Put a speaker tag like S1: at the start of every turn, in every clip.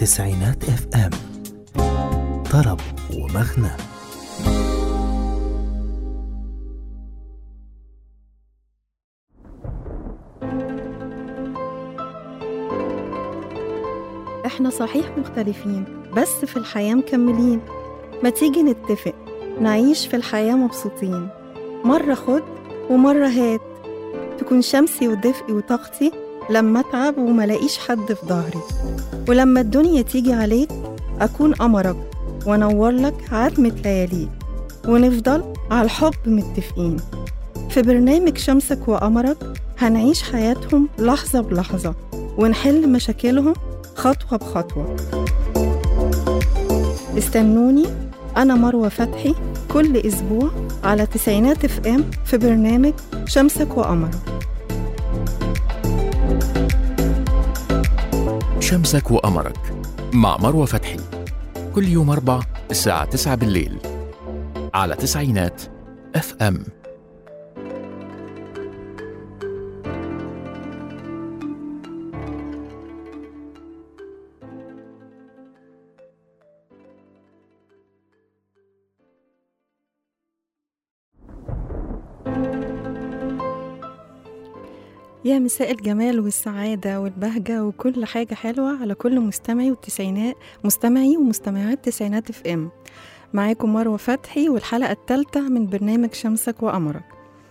S1: تسعينات اف ام طرب ومغنى
S2: احنا صحيح مختلفين بس في الحياة مكملين ما تيجي نتفق نعيش في الحياة مبسوطين مرة خد ومرة هات تكون شمسي ودفئي وطاقتي لما اتعب وملاقيش حد في ظهري ولما الدنيا تيجي عليك أكون قمرك وأنور لك عتمة لياليك ونفضل على الحب متفقين في برنامج شمسك وقمرك هنعيش حياتهم لحظة بلحظة ونحل مشاكلهم خطوة بخطوة استنوني أنا مروة فتحي كل أسبوع على تسعينات اف ام في برنامج شمسك وقمرك
S3: شمسك وقمرك مع مروة فتحي كل يوم أربع الساعة 9 بالليل على تسعينات اف ام
S2: يا مساء الجمال والسعادة والبهجة وكل حاجة حلوة على كل مستمعي والتسعينات مستمعي ومستمعات تسعينات اف ام معاكم مروة فتحي والحلقة الثالثة من برنامج شمسك وقمرك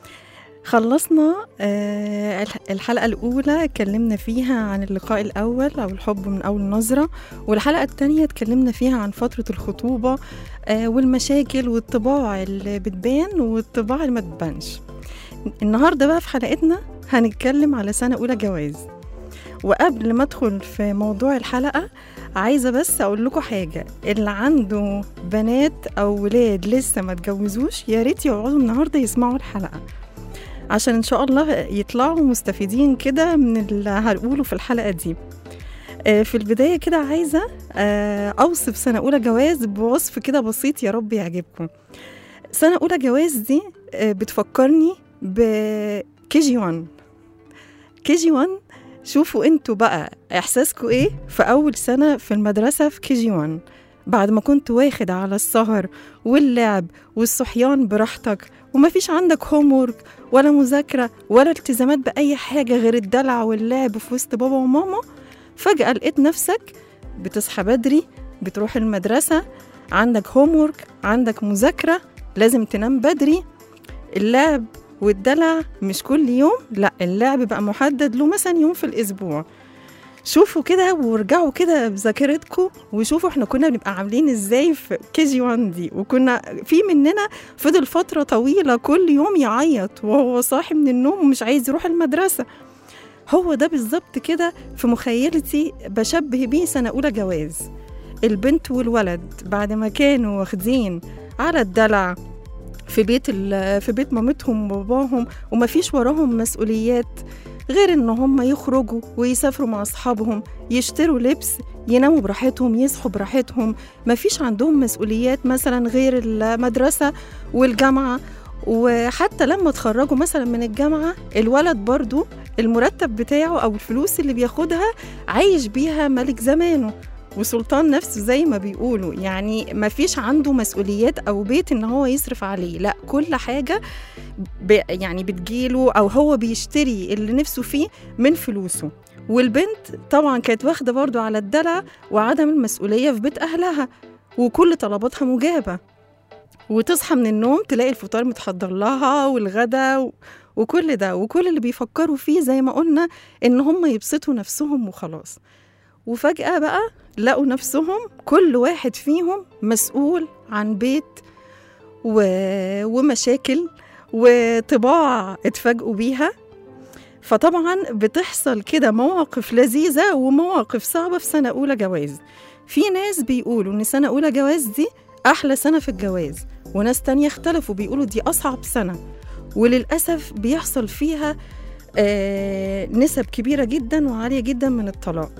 S2: خلصنا آه، الح- الحلقة الأولى اتكلمنا فيها عن اللقاء الأول أو الحب من أول نظرة والحلقة التانية اتكلمنا فيها عن فترة الخطوبة آه، والمشاكل والطباع اللي بتبان والطباع اللي ما بتبانش النهاردة بقى في حلقتنا هنتكلم على سنة أولى جواز وقبل ما أدخل في موضوع الحلقة عايزة بس أقول لكم حاجة اللي عنده بنات أو ولاد لسه ما اتجوزوش يا ريت يقعدوا النهاردة يسمعوا الحلقة عشان إن شاء الله يطلعوا مستفيدين كده من اللي هنقوله في الحلقة دي آه، في البداية كده عايزة آه، أوصف سنة أولى جواز بوصف كده بسيط يا رب يعجبكم سنة أولى جواز دي آه، بتفكرني بكي جي 1 كي جي 1 شوفوا انتوا بقى احساسكم ايه في اول سنه في المدرسه في كي جي 1 بعد ما كنت واخد على السهر واللعب والصحيان براحتك ومفيش عندك هومورك ولا مذاكره ولا التزامات باي حاجه غير الدلع واللعب في وسط بابا وماما فجاه لقيت نفسك بتصحى بدري بتروح المدرسه عندك هومورك عندك مذاكره لازم تنام بدري اللعب والدلع مش كل يوم لا اللعب بقى محدد له مثلا يوم في الاسبوع شوفوا كده وارجعوا كده بذاكرتكم وشوفوا احنا كنا بنبقى عاملين ازاي في كي جي 1 دي وكنا في مننا فضل فتره طويله كل يوم يعيط وهو صاحي من النوم ومش عايز يروح المدرسه هو ده بالظبط كده في مخيلتي بشبه بيه سنه اولى جواز البنت والولد بعد ما كانوا واخدين على الدلع في بيت ال- في بيت مامتهم وباباهم ومفيش وراهم مسؤوليات غير ان هم يخرجوا ويسافروا مع اصحابهم يشتروا لبس يناموا براحتهم يصحوا براحتهم مفيش عندهم مسؤوليات مثلا غير المدرسة والجامعة وحتى لما اتخرجوا مثلا من الجامعة الولد برضو المرتب بتاعه أو الفلوس اللي بياخدها عايش بيها ملك زمانه وسلطان نفسه زي ما بيقولوا يعني ما فيش عنده مسؤوليات او بيت ان هو يصرف عليه لا كل حاجه ب يعني بتجيله او هو بيشتري اللي نفسه فيه من فلوسه والبنت طبعا كانت واخده برضو على الدلع وعدم المسؤوليه في بيت اهلها وكل طلباتها مجابه وتصحى من النوم تلاقي الفطار متحضر لها والغدا و... وكل ده وكل اللي بيفكروا فيه زي ما قلنا ان هم يبسطوا نفسهم وخلاص وفجأة بقى لقوا نفسهم كل واحد فيهم مسؤول عن بيت و... ومشاكل وطباع اتفاجئوا بيها فطبعا بتحصل كده مواقف لذيذة ومواقف صعبة في سنة أولى جواز في ناس بيقولوا إن سنة أولى جواز دي أحلى سنة في الجواز وناس تانية اختلفوا بيقولوا دي أصعب سنة وللأسف بيحصل فيها آه نسب كبيرة جدا وعالية جدا من الطلاق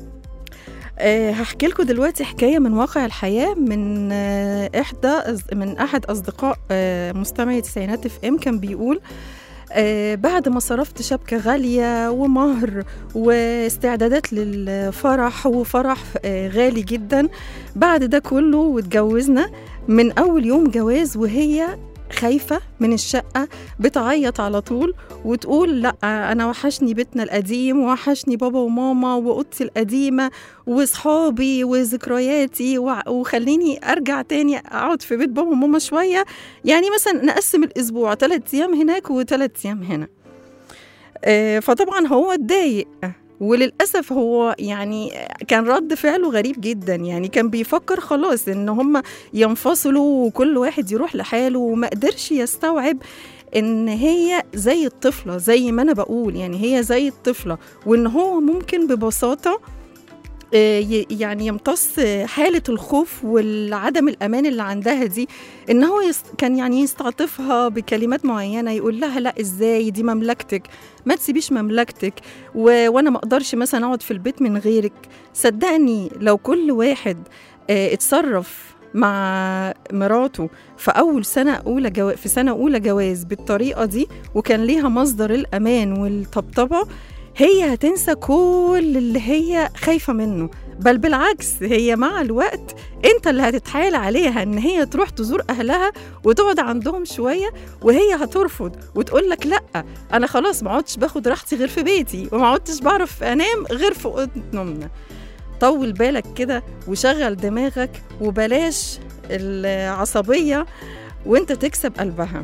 S2: آه، هحكي لكم دلوقتي حكايه من واقع الحياه من آه، احدى أص- من احد اصدقاء آه، مستمعي تسعينات اف ام كان بيقول آه بعد ما صرفت شبكة غالية ومهر واستعدادات للفرح وفرح آه غالي جدا بعد ده كله واتجوزنا من أول يوم جواز وهي خايفة من الشقة بتعيط على طول وتقول لا أنا وحشني بيتنا القديم وحشني بابا وماما وأوضتي القديمة وصحابي وذكرياتي وع- وخليني أرجع تاني أقعد في بيت بابا وماما شوية يعني مثلا نقسم الأسبوع ثلاث أيام هناك وثلاث أيام هنا آه، فطبعا هو اتضايق وللأسف هو يعني كان رد فعله غريب جدا يعني كان بيفكر خلاص إن هم ينفصلوا وكل واحد يروح لحاله وما قدرش يستوعب إن هي زي الطفلة زي ما أنا بقول يعني هي زي الطفلة وإن هو ممكن ببساطة آه، ي- يعني يمتص حالة الخوف والعدم الأمان اللي عندها دي إن هو يست... كان يعني يستعطفها بكلمات معينة يقول لها لا إزاي دي مملكتك ما تسيبيش مملكتك و... وأنا ما أقدرش مثلا أقعد في البيت من غيرك صدقني لو كل واحد آه، اتصرف مع مراته في أول سنة أولى جو... في سنة أولى جواز بالطريقة دي وكان ليها مصدر الأمان والطبطبة هي هتنسى كل اللي هي خايفة منه بل بالعكس هي مع الوقت انت اللي هتتحايل عليها ان هي تروح تزور اهلها وتقعد عندهم شويه وهي هترفض وتقول لك لا انا خلاص ما عدتش باخد راحتي غير في بيتي وما عدتش بعرف انام غير في اوضه نومنا طول بالك كده وشغل دماغك وبلاش العصبيه وانت تكسب قلبها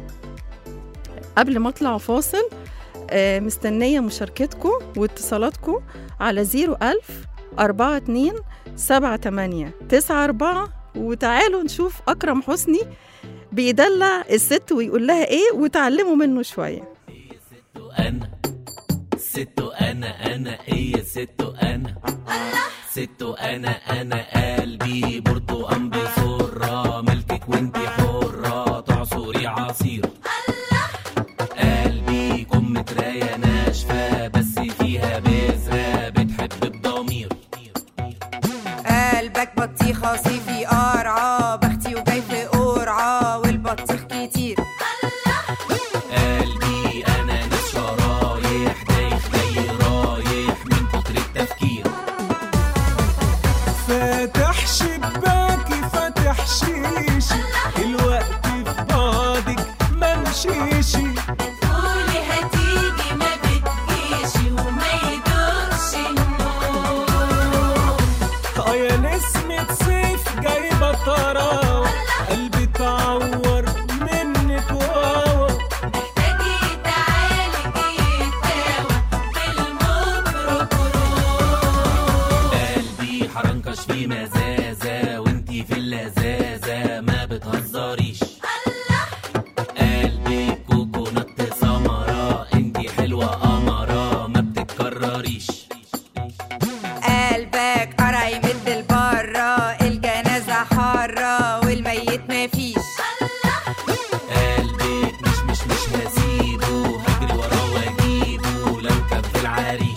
S2: قبل ما اطلع فاصل آه، مستنيه مشاركتكم واتصالاتكم على 01000 42 78 94 وتعالوا نشوف أكرم حسني بيدلع الست ويقول لها إيه وتعلموا منه شوية
S4: انا ست انا انا ايه ست انا ست انا انا قلبي برتقان بسرة ملكك وانتي حرة تعصري عصير قلبي كم متراية ناشفة بس فيها بذرة بتحب بضمير
S5: قلبك بطيخة صيفي قرعة بختي وجاي في قرعة والبطيخ كتير
S4: قلبي انا ناس شرايح دايخ جاي رايح من كتر التفكير
S6: فاتح شباكي فاتح شيشي الوقت في بعضك ما مشيشي
S7: قولي هتيجي ما بتجيش وما يدورش النور
S6: اه يا نسمة صيف جايبة طراوة قلبي اتعور منك واوا
S7: محتاجي تعالجي يتداوى بالميكروكروم
S4: قلبي حرنكش في مزازة وانتي في اللذاذة ما بتهزريش قلبي كوكونات سمرة انتي حلوة قمرة ما بتتكرريش
S5: قلبك قرع يمد لبره الجنازة حارة والميت مفيش
S4: قلبك مش مش مش هسيبه هجري وراه واجيبه لو كان في العريش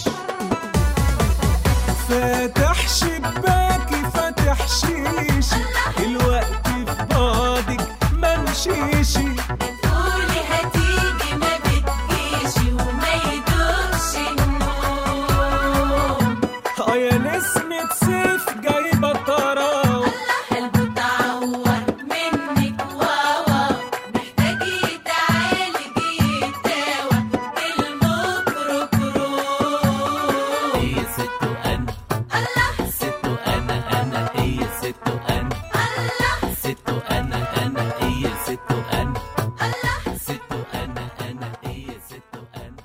S6: فاتح شباكي فاتح شيشي الوقت في بعضك ما مشيشي
S7: قولي هتيجي ما بتجيش وما يدورش النور
S6: اه يا نسمة صيف جايبة طراوة
S7: قلبه اتعور منك واوا محتاجي تعالجي يتداوى بالميكروكروم
S4: هي ست انا ست انا انا هي ست انا ست انا انا هي ست انا ست انا انا هي ست انا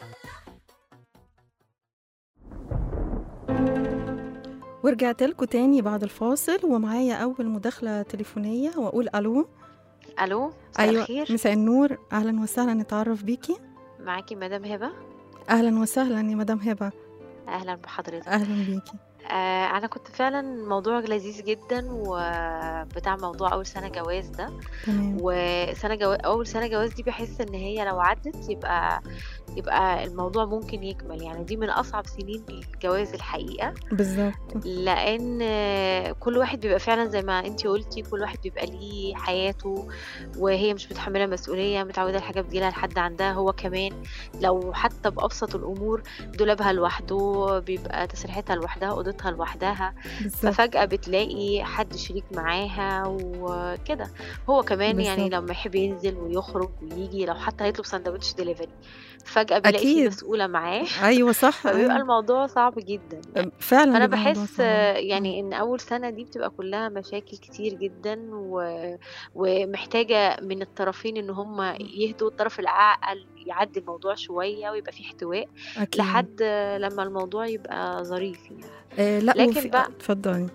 S2: ورجعت لكم تاني بعد الفاصل ومعايا أول مداخلة تليفونية وأقول ألو
S8: الو مساء
S2: أيوة
S8: الخير
S2: مساء النور أهلا وسهلا نتعرف بيكي
S8: معاكي مدام هبه
S2: أهلا وسهلا يا مدام هبة
S8: اهلا بحضرتك
S2: أهلا بيكي
S8: آه انا كنت فعلا موضوع لذيذ جدا وبتاع موضوع اول سنه جواز ده
S2: تمام
S8: وسنه جواز اول سنه جواز دي بحس ان هي لو عدت يبقى يبقى الموضوع ممكن يكمل يعني دي من اصعب سنين الجواز الحقيقه
S2: بالظبط
S8: لان كل واحد بيبقى فعلا زي ما انتي قلتي كل واحد بيبقى ليه حياته وهي مش متحمله مسؤوليه متعوده الحاجه بتجيلها لحد عندها هو كمان لو حتى بابسط الامور دولابها لوحده بيبقى تسريحتها لوحدها اوضتها لوحدها
S2: بالظبط
S8: ففجاه بتلاقي حد شريك معاها وكده هو كمان يعني
S2: بالظبط.
S8: لما يحب ينزل ويخرج ويجي لو حتى هيطلب سندوتش دليفري فجاه بيلاقي في
S2: أكيد.
S8: مسؤوله معاه
S2: ايوه صح
S8: فبيبقى
S2: أيوة.
S8: الموضوع صعب جدا يعني.
S2: فعلا
S8: فانا
S2: بيبقى الموضوع
S8: بحس
S2: صعب.
S8: آه، يعني ان اول سنه دي بتبقى كلها مشاكل كتير جدا و... ومحتاجه من الطرفين ان هم يهدوا الطرف الاعقل يعدي الموضوع شويه ويبقى فيه احتواء
S2: أكيد.
S8: لحد آه، لما الموضوع يبقى ظريف يعني
S2: آه لا
S8: لكن
S2: وفي...
S8: بقى-
S2: اتفضلي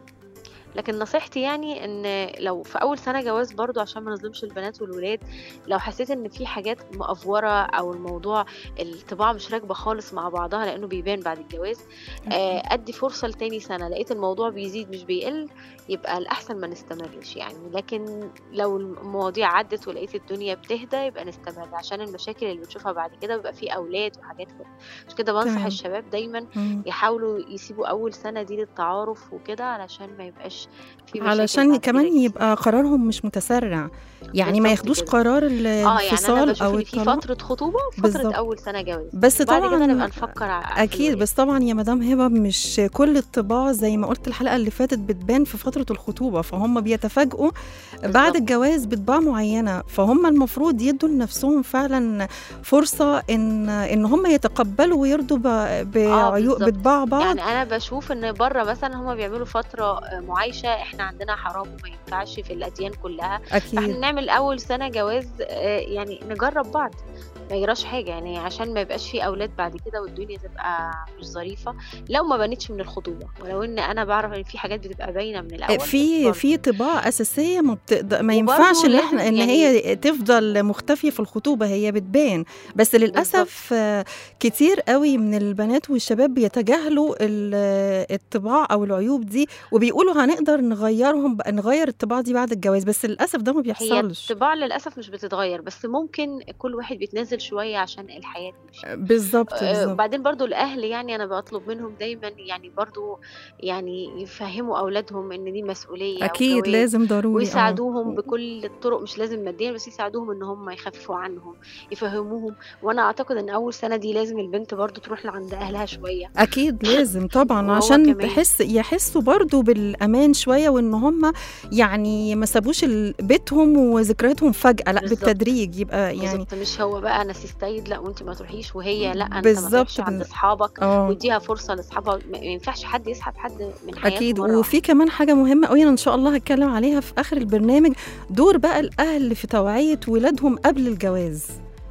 S8: لكن نصيحتي يعني ان لو في اول سنه جواز برضو عشان ما نظلمش البنات والولاد لو حسيت ان في حاجات مأفورة او الموضوع الطباع مش راكبه خالص مع بعضها لانه بيبان بعد الجواز آه، ادي فرصه لتاني سنه لقيت الموضوع بيزيد مش بيقل يبقى الاحسن ما نستمرش يعني لكن لو المواضيع عدت ولقيت الدنيا بتهدى يبقى نستمر عشان المشاكل اللي بنشوفها بعد كده بيبقى في اولاد وحاجات كده عشان كده بنصح
S2: تمام.
S8: الشباب دايما
S2: مم.
S8: يحاولوا يسيبوا اول سنه دي للتعارف وكده علشان ما يبقاش في مشاكل
S2: علشان
S8: بعد
S2: كمان
S8: كده كتير.
S2: يبقى قرارهم مش متسرع يعني ما
S8: بالظبط
S2: ياخدوش
S8: كده.
S2: قرار
S8: اه يعني انا
S2: الانفصال
S8: بشوف
S2: او
S8: ان في
S2: الطلاق
S8: فتره خطوبه وفتره
S2: بالظبط.
S8: اول سنه جواز
S2: بس
S8: بعد كده
S2: طبعا
S8: نبقى نفكر ع- في
S2: اكيد
S8: الولاد.
S2: بس طبعا يا مدام هبه مش كل الطباع زي ما قلت الحلقه اللي فاتت بتبان في فتره الخطوبه فهم بيتفاجئوا بعد
S8: بالظبط.
S2: الجواز بطباع معينه فهم المفروض يدوا لنفسهم فعلا فرصه ان ان هم يتقبلوا ويرضوا ب- بعيوب
S8: بالظبط.
S2: بطباع بعض
S8: يعني انا بشوف ان بره مثلا هما بيعملوا فتره آه، معايشه احنا عندنا حرام وما ينفعش في الاديان كلها فاحنا
S2: اكيد
S8: نعمل اول سنه جواز آه، يعني نجرب بعض ما يجراش حاجه يعني عشان ما يبقاش في اولاد بعد كده والدنيا تبقى مش ظريفه لو ما بنتش من الخطوبه ولو ان انا بعرف ان في حاجات بتبقى باينه من الاول
S2: في
S8: برضه.
S2: في طباع اساسيه ما بتقدر ما
S8: وبرضه
S2: ينفعش ان
S8: لازم
S2: احنا ان
S8: يعني-
S2: هي تفضل مختفيه في الخطوبه هي بتبان بس للاسف آه، كتير قوي من البنات والشباب بيتجاهلوا ال- الطباع او العيوب دي وبيقولوا هنقدر نغيرهم بقى نغير الطباع دي بعد الجواز بس للاسف ده ما
S8: هي
S2: بيحصلش
S8: الطباع للاسف مش بتتغير بس ممكن كل واحد بيتنازل شويه عشان الحياه تمشي
S2: بالظبط
S8: آه،
S2: بالظبط
S8: وبعدين برضو الاهل يعني انا بطلب منهم دايما يعني برضو يعني يفهموا اولادهم ان دي مسؤوليه
S2: اكيد
S8: وجواز
S2: لازم ضروري آه.
S8: ويساعدوهم بكل الطرق مش لازم ماديا بس يساعدوهم ان هم يخففوا عنهم يفهموهم وانا اعتقد ان اول سنه دي لازم البنت برضو تروح لعند اهلها شويه
S2: اكيد لازم طبعا
S8: وهو
S2: عشان
S8: كمان.
S2: تحس يحسوا برضو بالامان شويه وان هم يعني ما سابوش ال- بيتهم وذكرياتهم فجاه لا
S8: بالظبط.
S2: بالتدريج يبقى يعني
S8: بالظبط مش هو بقى انا سيستايد لا وانت ما تروحيش وهي لا انت ما
S2: بالظبط
S8: تروحش عند
S2: بال-
S8: اصحابك
S2: اه
S8: واديها فرصه لاصحابها ما ينفعش حد يسحب حد من حياته
S2: اكيد
S8: مرة
S2: وفي كمان حاجه مهمه قوي انا ان شاء الله هتكلم عليها في اخر البرنامج دور بقى الاهل في توعيه ولادهم قبل الجواز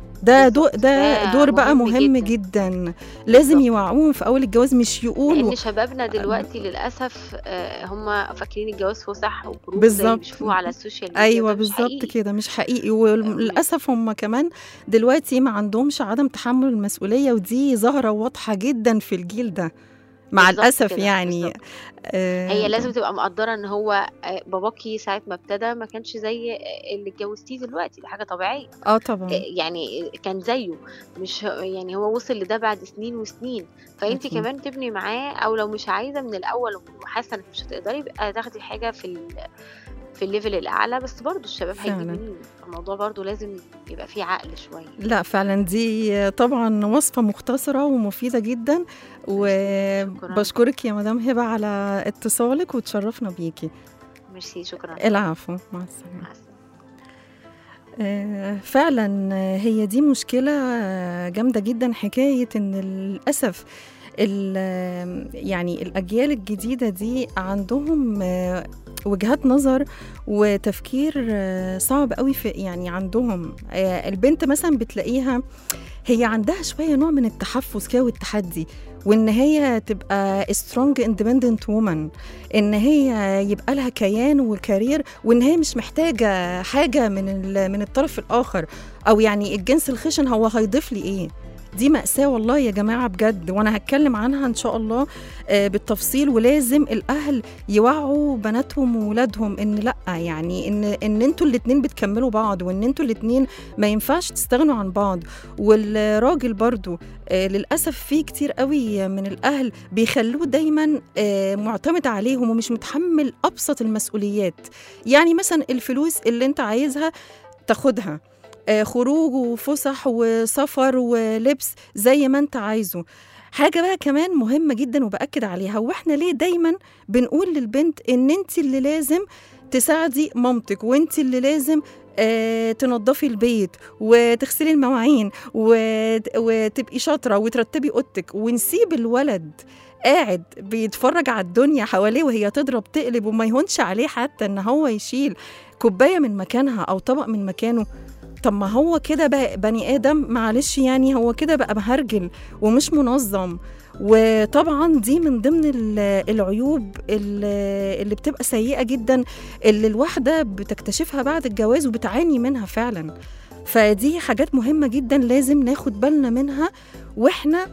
S2: ده دو
S8: بالظبط.
S2: ده
S8: ده
S2: دور بقى
S8: مهم
S2: مهم
S8: جدا.
S2: جدا لازم
S8: بالظبط.
S2: يوعوهم في اول الجواز مش يقولوا
S8: لان شبابنا دلوقتي للاسف آه، هم فاكرين الجواز فسح وخروج زي اللي
S2: بالظبط.
S8: بيشوفوه على السوشيال ميديا
S2: ايوه
S8: وده مش
S2: بالظبط
S8: حقيقي.
S2: كده مش حقيقي وللاسف هم كمان دلوقتي ما عندهمش عدم تحمل المسؤوليه ودي ظاهره واضحه جدا في الجيل ده مع
S8: بالظبط
S2: الاسف
S8: كده،
S2: يعني
S8: بالظبط.
S2: آه،
S8: هي لازم تبقى مقدره ان هو آه، باباكي ساعه ما ابتدى ما كانش زي آه، اللي اتجوزتيه دلوقتي دي حاجه طبيعيه
S2: اه طبعا
S8: آه، يعني كان زيه مش ه- يعني هو وصل لده بعد سنين وسنين فانت
S2: أكيد.
S8: كمان تبني معاه او لو مش عايزه من الاول وحاسه انك مش هتقدري يبقى تاخدي حاجه في ال في الليفل الاعلى بس برضو الشباب هيجيب
S2: فعلا.
S8: منين الموضوع برضو لازم يبقى فيه عقل شويه
S2: لا فعلا دي طبعا وصفة مختصرة ومفيدة جدا وبشكرك يا مدام هبة على اتصالك وتشرفنا بيكي
S8: ميرسي شكرا
S2: العفو مع السلامة
S8: مع السلامه
S2: آه، فعلا آه، هي دي مشكلة آه، جامدة جدا حكاية ان للأسف ال- آه، يعني الأجيال الجديدة دي عندهم آه، وجهات نظر وتفكير آه، صعب قوي في يعني عندهم آه، البنت مثلا بتلاقيها هي عندها شوية نوع من التحفز كده والتحدي وان هي تبقى سترونج اندبندنت وومن ان هي يبقى لها كيان وكارير وان هي مش محتاجه حاجه من ال- من الطرف الاخر او يعني الجنس الخشن هو هيضيف لي ايه دي مأساة والله يا جماعة بجد وأنا هتكلم عنها إن شاء الله آه، بالتفصيل ولازم الأهل يوعوا بناتهم وولادهم إن لأ يعني إن إن أنتوا الاتنين بتكملوا بعض وإن أنتوا الاتنين ما ينفعش تستغنوا عن بعض والراجل برضو آه، للأسف في كتير قوي من الأهل بيخلوه دايما آه، معتمد عليهم ومش متحمل أبسط المسؤوليات يعني مثلا الفلوس اللي أنت عايزها تاخدها آه، خروج وفسح وسفر ولبس زي ما انت عايزه حاجة بقى كمان مهمة جدا وبأكد عليها واحنا ليه دايما بنقول للبنت ان انت اللي لازم تساعدي مامتك وانت اللي لازم آه تنظفي البيت وتغسلي المواعين وت- وتبقي شاطرة وترتبي اوضتك ونسيب الولد قاعد بيتفرج على الدنيا حواليه وهي تضرب تقلب وما يهونش عليه حتى ان هو يشيل كوباية من مكانها او طبق من مكانه طب ما هو كده بقى بني ادم معلش يعني هو كده بقى مهرجل ومش منظم وطبعا دي من ضمن ال- العيوب ال- اللي بتبقى سيئه جدا اللي الواحده بتكتشفها بعد الجواز وبتعاني منها فعلا فدي حاجات مهمه جدا لازم ناخد بالنا منها واحنا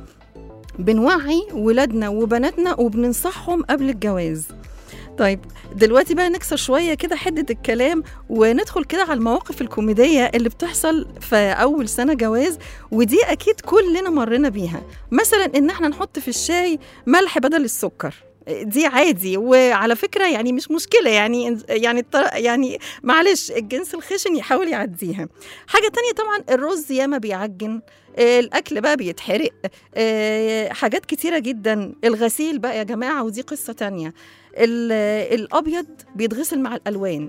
S2: بنوعي ولادنا وبناتنا وبننصحهم قبل الجواز طيب دلوقتي بقى نكسر شوية كده حدة الكلام وندخل كده على المواقف الكوميدية اللي بتحصل في أول سنة جواز ودي أكيد كلنا مرينا بيها مثلا إن احنا نحط في الشاي ملح بدل السكر دي عادي وعلى فكرة يعني مش مشكلة يعني يعني الط- يعني معلش الجنس الخشن يحاول يعديها حاجة تانية طبعا الرز ياما بيعجن آه، الأكل بقى بيتحرق آه، حاجات كتيرة جدا الغسيل بقى يا جماعة ودي قصة تانية ال- الابيض بيتغسل مع الالوان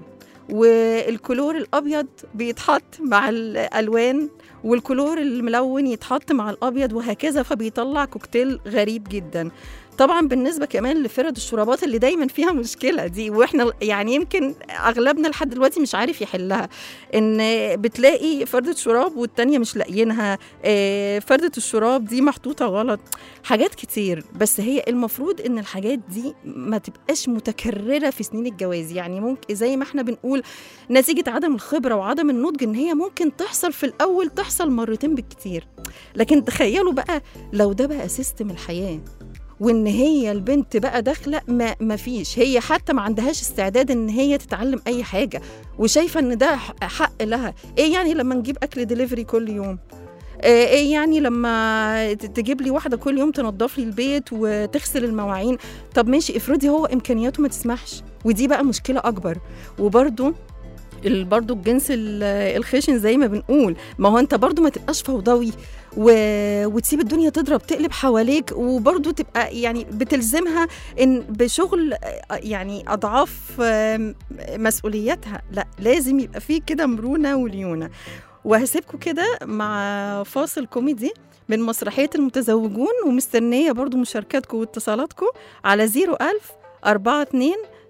S2: والكلور الابيض بيتحط مع الالوان والكلور الملون يتحط مع الابيض وهكذا فبيطلع كوكتيل غريب جدا طبعا بالنسبه كمان لفرد الشرابات اللي دايما فيها مشكله دي واحنا يعني يمكن اغلبنا لحد دلوقتي مش عارف يحلها ان بتلاقي فرده شراب والتانيه مش لاقيينها آه، فرده الشراب دي محطوطه غلط حاجات كتير بس هي المفروض ان الحاجات دي ما تبقاش متكرره في سنين الجواز يعني ممكن زي ما احنا بنقول نتيجه عدم الخبره وعدم النضج ان هي ممكن تحصل في الاول تحصل مرتين بالكتير لكن تخيلوا بقى لو ده بقى سيستم الحياه وان هي البنت بقى داخله ما ما فيش هي حتى ما عندهاش استعداد ان هي تتعلم اي حاجه وشايفه ان ده ح- حق لها ايه يعني لما نجيب اكل دليفري كل يوم آه، ايه يعني لما ت- تجيب لي واحده كل يوم تنظف لي البيت وتغسل المواعين طب ماشي افرضي هو امكانياته ما تسمحش ودي بقى مشكله اكبر وبرده ال- برضو الجنس ال- الخشن زي ما بنقول ما هو انت برضو ما تبقاش فوضوي و... وتسيب الدنيا تضرب تقلب حواليك وبرضو تبقى يعني بتلزمها ان بشغل آه، يعني اضعاف آم، مسؤولياتها لا لازم يبقى فيه كده مرونه وليونه وهسيبكم كده مع فاصل كوميدي من مسرحية المتزوجون ومستنية برضو مشاركاتكم واتصالاتكم على 01000 42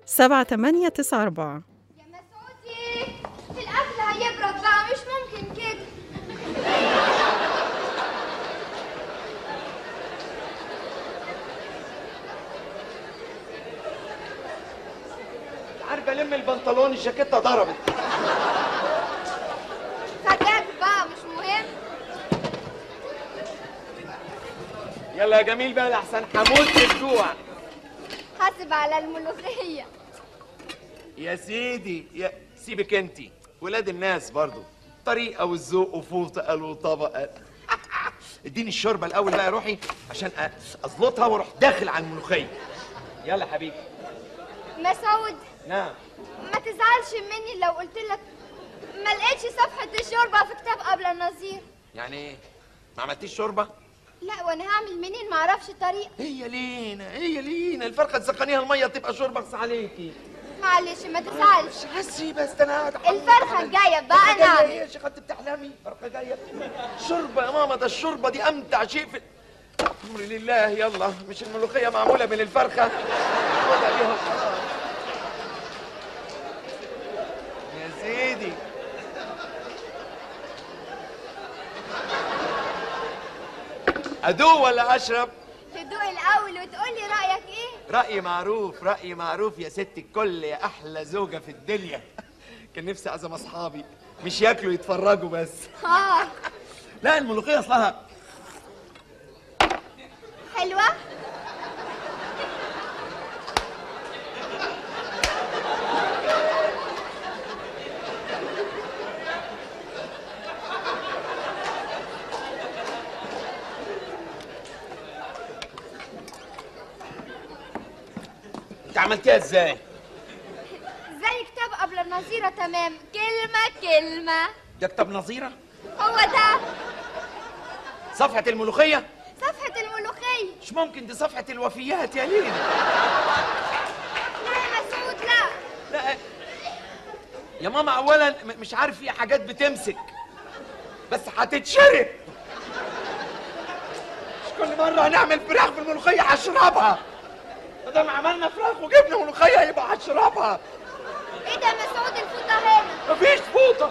S2: 7894
S9: يا مسعودي الأكل هيبرد بقى مش ممكن كده
S10: عارفه الم البنطلون الجاكيته ضربت
S9: فتاك بقى مش مهم
S10: يلا يا جميل بقى لحسن هموت من الجوع
S9: حاسب على الملوخية
S10: يا سيدي يا سيبك انت ولاد الناس برضو طريقه والذوق وفوطه قال وطبق قال. اديني الشوربه الاول بقى يا روحي عشان أ- اظبطها واروح داخل على الملوخيه يلا حبيبي
S9: مسعود
S10: نعم
S9: ما تزعلش مني لو قلت لك ما لقيتش صفحة الشوربة في كتاب قبل النظير
S10: يعني ايه ما عملتيش شوربه
S9: لا وانا هعمل منين معرفش الطريقة
S10: هي لينا هي لينا الفرخه تسخنيها الميه تبقى شوربه اقص عليكي
S9: معلش ما تزعلش
S10: حسي بس ده انا قاعد
S9: الفرخة الجاية بقى
S10: فرخة جاية
S9: نعمل
S10: ايه يا شيخ انت بتحلمي فرخه جايه شوربه يا ماما ده الشوربه دي امتع شيء في امر لله يلا مش الملوخيه معموله من الفرخه خدها بيها وخلاص يا سيدي ادوق ولا اشرب
S9: تدوق الأول وتقولي رأيك إيه
S10: رأيي معروف رأيي معروف يا ست الكل يا أحلى زوجة في الدنيا كان نفسي أعزم أصحابي مش ياكلوا يتفرجوا بس
S9: آه
S10: لا الملوخية أصلها
S9: حلوة
S10: انت عملتيها ازاي
S9: زي كتاب قبل النظيرة تمام كلمة كلمة
S10: ده كتاب نظيره
S9: هو ده
S10: صفحه الملوخيه
S9: صفحة الملوخية
S10: مش ممكن دي صفحه الوفيات يا ليلى
S9: لا يا مسعود لا
S10: لا يا ماما اولا م- مش عارف في حاجات بتمسك بس هتتشرب مش كل مره هنعمل فراخ في الملوخيه هشربها ما دام عملنا فراخ وجبنا ملوخيه يبقى هشربها
S9: ايه ده يا مسعود الفوطة هنا
S10: مفيش فوطه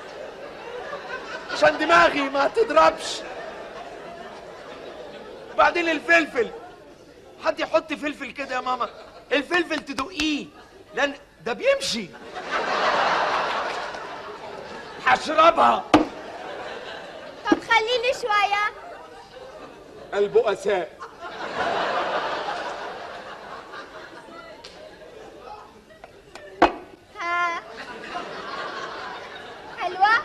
S10: عشان دماغي ما تضربش وبعدين الفلفل حد يحط فلفل كده يا ماما الفلفل تدقيه لان ده بيمشي هشربها
S9: طب خليلي شوية
S10: البؤساء
S9: ها حلوة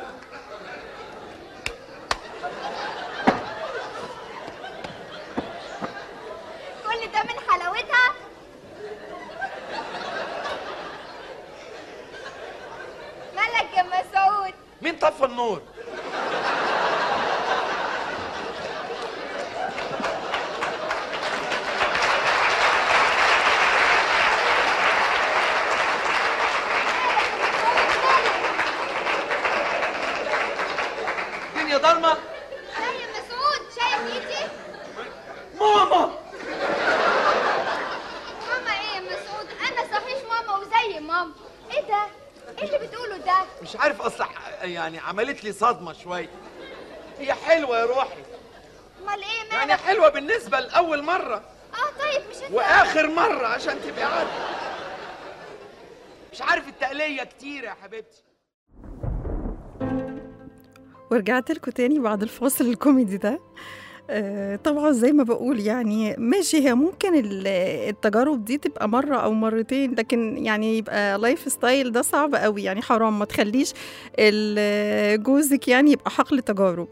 S9: كل ده من حلاوتها مالك يا مسعود
S10: مين طفى النور الدنيا ضلمه
S9: لا يا مسعود شايف ايدي
S10: ماما
S9: ماما ايه يا مسعود انا صحيح ماما وزي ماما ايه ده ايه اللي بتقوله ده
S10: مش عارف اصلا يعني عملت لي صدمه شويه هي حلوه يا روحي
S9: امال ايه
S10: يعني
S9: مالك
S10: حلوه بالنسبه لاول مره
S9: اه طيب مش انت
S10: واخر مره عشان تبقى عارف مش عارف التقليه كتير يا حبيبتي
S2: ورجعت لكم تاني بعد الفاصل الكوميدي ده آه، طبعا زي ما بقول يعني ماشي هي ممكن ال- التجارب دي تبقى مرة أو مرتين لكن يعني يبقى لايف ستايل ده صعب قوي يعني حرام ما تخليش ال- جوزك يعني يبقى حقل تجارب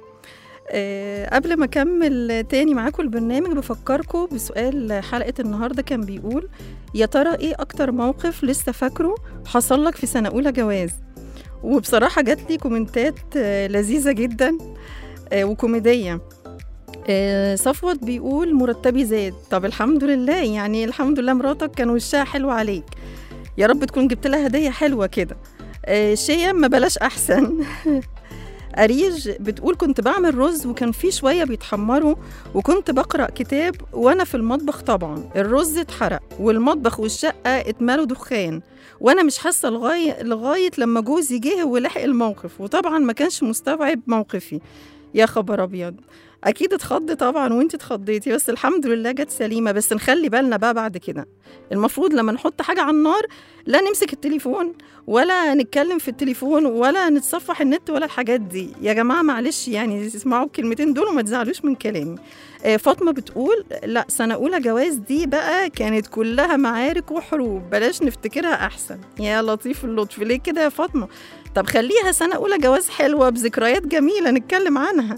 S2: آه، قبل ما أكمل تاني معاكم البرنامج بفكركم بسؤال حلقة النهاردة كان بيقول يا ترى إيه أكتر موقف لسه فاكره حصل لك في سنة أولى جواز وبصراحة جات لي كومنتات آه، لذيذة جدا آه، وكوميدية آه، صفوت بيقول مرتبي زاد طب الحمد لله يعني الحمد لله مراتك كان وشها حلو عليك يا رب تكون جبت لها هدية حلوة كده آه، شيا ما بلاش أحسن أريج بتقول كنت بعمل رز وكان في شوية بيتحمروا وكنت بقرأ كتاب وأنا في المطبخ طبعا الرز اتحرق والمطبخ والشقة اتملوا دخان وأنا مش حاسة لغاية, لغاية لما جوزي جه ولحق الموقف وطبعا ما كانش مستوعب موقفي يا خبر أبيض اكيد اتخض طبعا وانت اتخضيتي بس الحمد لله جت سليمه بس نخلي بالنا بقى بعد كده المفروض لما نحط حاجه على النار لا نمسك التليفون ولا نتكلم في التليفون ولا نتصفح النت ولا الحاجات دي يا جماعه معلش يعني اسمعوا الكلمتين دول وما تزعلوش من كلامي آه، فاطمه بتقول لا سنه اولى جواز دي بقى كانت كلها معارك وحروب بلاش نفتكرها احسن يا لطيف اللطف ليه كده يا فاطمه طب خليها سنه اولى جواز حلوه بذكريات جميله نتكلم عنها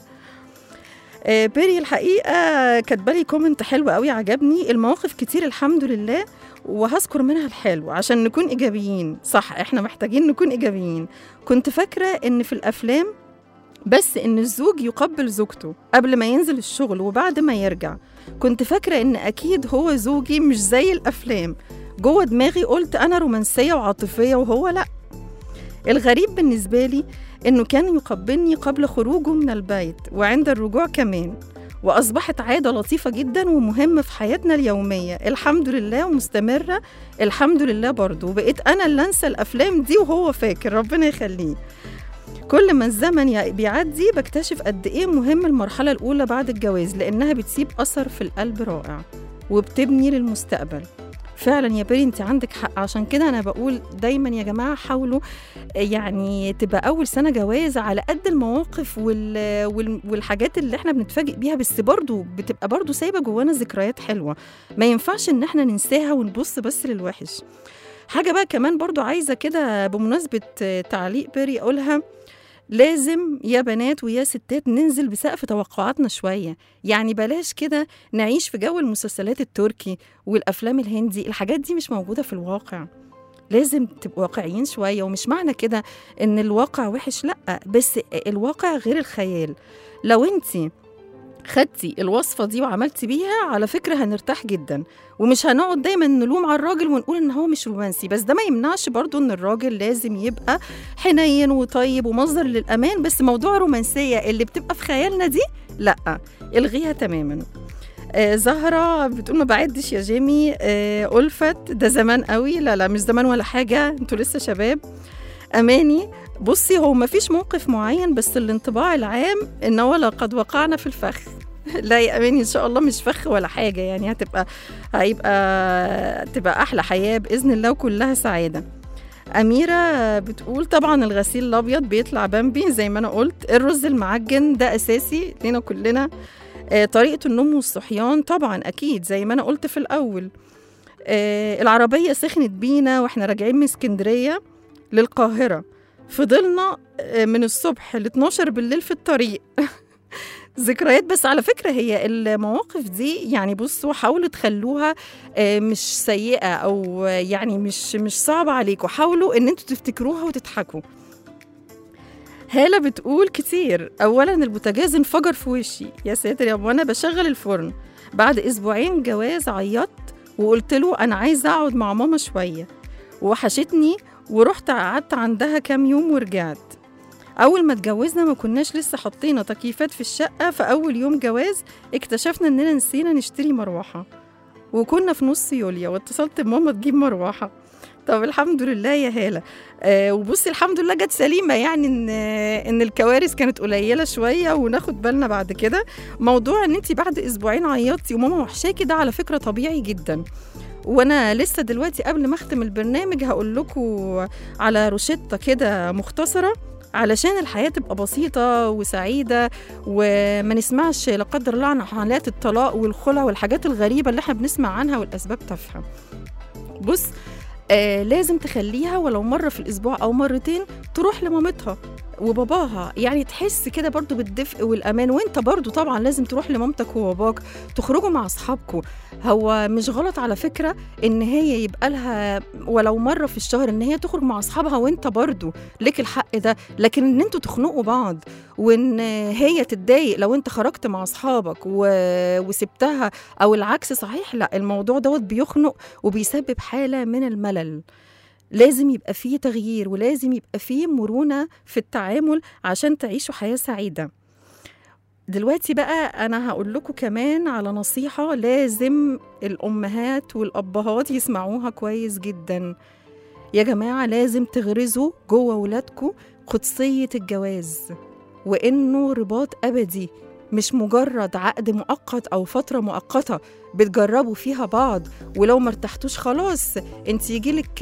S2: آه، بيري الحقيقه كاتبه لي كومنت حلو قوي عجبني المواقف كتير الحمد لله وهذكر منها الحلو عشان نكون ايجابيين صح احنا محتاجين نكون ايجابيين كنت فاكره ان في الافلام بس ان الزوج يقبل زوجته قبل ما ينزل الشغل وبعد ما يرجع كنت فاكره ان اكيد هو زوجي مش زي الافلام جوه دماغي قلت انا رومانسيه وعاطفيه وهو لا الغريب بالنسبه لي انه كان يقبلني قبل خروجه من البيت وعند الرجوع كمان واصبحت عاده لطيفه جدا ومهمه في حياتنا اليوميه الحمد لله ومستمره الحمد لله برضه وبقيت انا اللي انسى الافلام دي وهو فاكر ربنا يخليه كل ما الزمن يع- بيعدي بكتشف قد ايه مهم المرحله الاولى بعد الجواز لانها بتسيب اثر في القلب رائع وبتبني للمستقبل فعلا يا بيري انت عندك حق عشان كده انا بقول دايما يا جماعه حاولوا يعني تبقى اول سنه جواز على قد المواقف وال... وال... والحاجات اللي احنا بنتفاجئ بيها بس برضو بتبقى برضو سايبه جوانا ذكريات حلوه ما ينفعش ان احنا ننساها ونبص بس للوحش حاجه بقى كمان برضو عايزه كده بمناسبه تعليق بيري اقولها لازم يا بنات ويا ستات ننزل بسقف توقعاتنا شوية يعني بلاش كده نعيش في جو المسلسلات التركي والأفلام الهندي الحاجات دي مش موجودة في الواقع لازم تبقوا واقعيين شوية ومش معنى كده إن الواقع وحش لأ بس الواقع غير الخيال لو انتي خدتي الوصفة دي وعملتي بيها على فكرة هنرتاح جدا ومش هنقعد دايما نلوم على الراجل ونقول ان هو مش رومانسي بس ده ما يمنعش برضو ان الراجل لازم يبقى حنين وطيب ومصدر للأمان بس موضوع رومانسية اللي بتبقى في خيالنا دي لأ الغيها تماما آه زهرة بتقول ما بعدش يا جيمي آه ألفت ده زمان قوي لا لا مش زمان ولا حاجة انتوا لسه شباب أماني بصي هو ما فيش موقف معين بس الانطباع العام ان هو لقد وقعنا في الفخ لا يا اماني ان شاء الله مش فخ ولا حاجه يعني هتبقى هيبقى تبقى احلى حياه باذن الله وكلها سعاده أميرة بتقول طبعا الغسيل الأبيض بيطلع بامبي زي ما أنا قلت الرز المعجن ده أساسي لينا كلنا آه طريقة النوم والصحيان طبعا أكيد زي ما أنا قلت في الأول آه العربية سخنت بينا وإحنا راجعين من اسكندرية للقاهرة فضلنا من الصبح ل 12 بالليل في الطريق ذكريات بس على فكرة هي المواقف دي يعني بصوا حاولوا تخلوها مش سيئة أو يعني مش مش صعبة عليكم حاولوا إن انتوا تفتكروها وتضحكوا هالة بتقول كتير أولا البوتاجاز انفجر في وشي يا ساتر يا أبو أنا بشغل الفرن بعد أسبوعين جواز عيطت وقلت له أنا عايزة أقعد مع ماما شوية وحشتني ورحت قعدت عندها كام يوم ورجعت أول ما اتجوزنا ما كناش لسه حطينا تكييفات في الشقة فأول يوم جواز اكتشفنا إننا نسينا نشتري مروحة وكنا في نص يوليا واتصلت بماما تجيب مروحة طب الحمد لله يا هالة آه وبصي الحمد لله جت سليمة يعني إن آه إن الكوارث كانت قليلة شوية وناخد بالنا بعد كده موضوع إن أنت بعد أسبوعين عيطتي وماما وحشاكي ده على فكرة طبيعي جدا وانا لسه دلوقتي قبل ما اختم البرنامج هقول لكم على روشته كده مختصره علشان الحياه تبقى بسيطه وسعيده وما نسمعش لا قدر الله عن حالات الطلاق والخلع والحاجات الغريبه اللي احنا بنسمع عنها والاسباب تافهه بص آه لازم تخليها ولو مرة في الأسبوع أو مرتين تروح لمامتها وباباها يعني تحس كده برضو بالدفء والأمان وانت برضو طبعا لازم تروح لمامتك وباباك تخرجوا مع أصحابكم هو مش غلط على فكرة إن هي يبقى لها ولو مرة في الشهر إن هي تخرج مع أصحابها وانت برضو لك الحق ده لكن إن انتوا تخنقوا بعض وإن هي تتضايق لو انت خرجت مع أصحابك و... وسبتها أو العكس صحيح لا الموضوع دوت بيخنق وبيسبب حالة من الملل لازم يبقى فيه تغيير ولازم يبقى فيه مرونة في التعامل عشان تعيشوا حياة سعيدة دلوقتي بقى أنا هقول لكم كمان على نصيحة لازم الأمهات والأبهات يسمعوها كويس جدا يا جماعة لازم تغرزوا جوه ولادكم قدسية الجواز وإنه رباط أبدي مش مجرد عقد مؤقت أو فترة مؤقتة بتجربوا فيها بعض ولو ما ارتحتوش خلاص انت يجيلك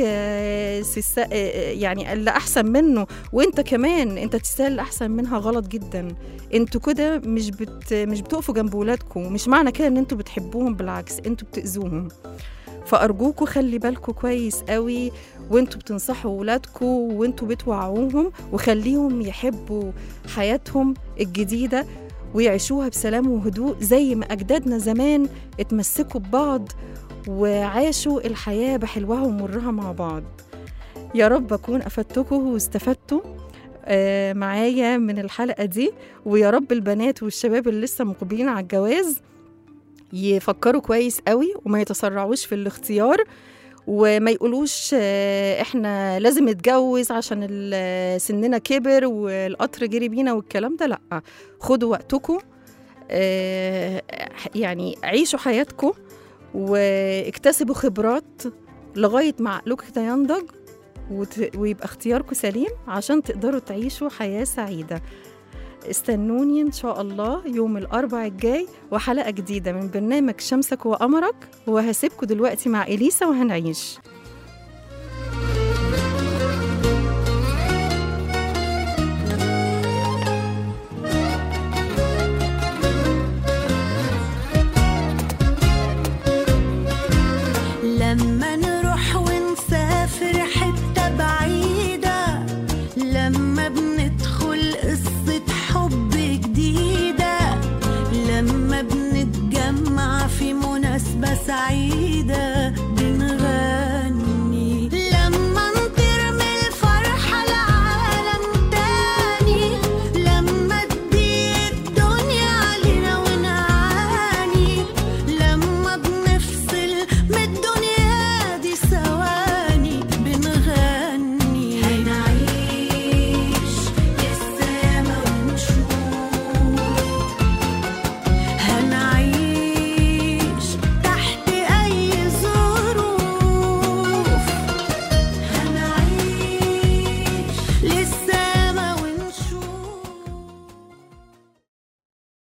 S2: يعني اللي احسن منه وانت كمان انت تستاهل الاحسن منها غلط جدا انتوا كده مش بت مش بتقفوا جنب ولادكم مش معنى كده ان انتوا بتحبوهم بالعكس انتوا بتاذوهم فارجوكوا خلي بالكوا كويس قوي وانتوا بتنصحوا ولادكم وانتوا بتوعوهم وخليهم يحبوا حياتهم الجديده ويعيشوها بسلام وهدوء زي ما أجدادنا زمان اتمسكوا ببعض وعاشوا الحياة بحلوها ومرها مع بعض يا رب أكون أفدتكم واستفدتوا آه معايا من الحلقة دي ويا رب البنات والشباب اللي لسه مقبلين على الجواز يفكروا كويس قوي وما يتسرعوش في الاختيار وما يقولوش آه، احنا لازم نتجوز عشان ال- سننا كبر والقطر جري بينا والكلام ده لا خدوا وقتكم آه، يعني عيشوا حياتكم واكتسبوا خبرات لغاية ما عقلكم ده ينضج وت- ويبقى اختياركم سليم عشان تقدروا تعيشوا حياة سعيدة استنوني إن شاء الله يوم الأربع الجاي وحلقة جديدة من برنامج شمسك وقمرك وهسيبكم دلوقتي مع إليسا وهنعيش
S11: لما نروح ونسافر حتة بعيدة لما بندخل قصة حب جديدة لما بنتجمع في مناسبة سعيدة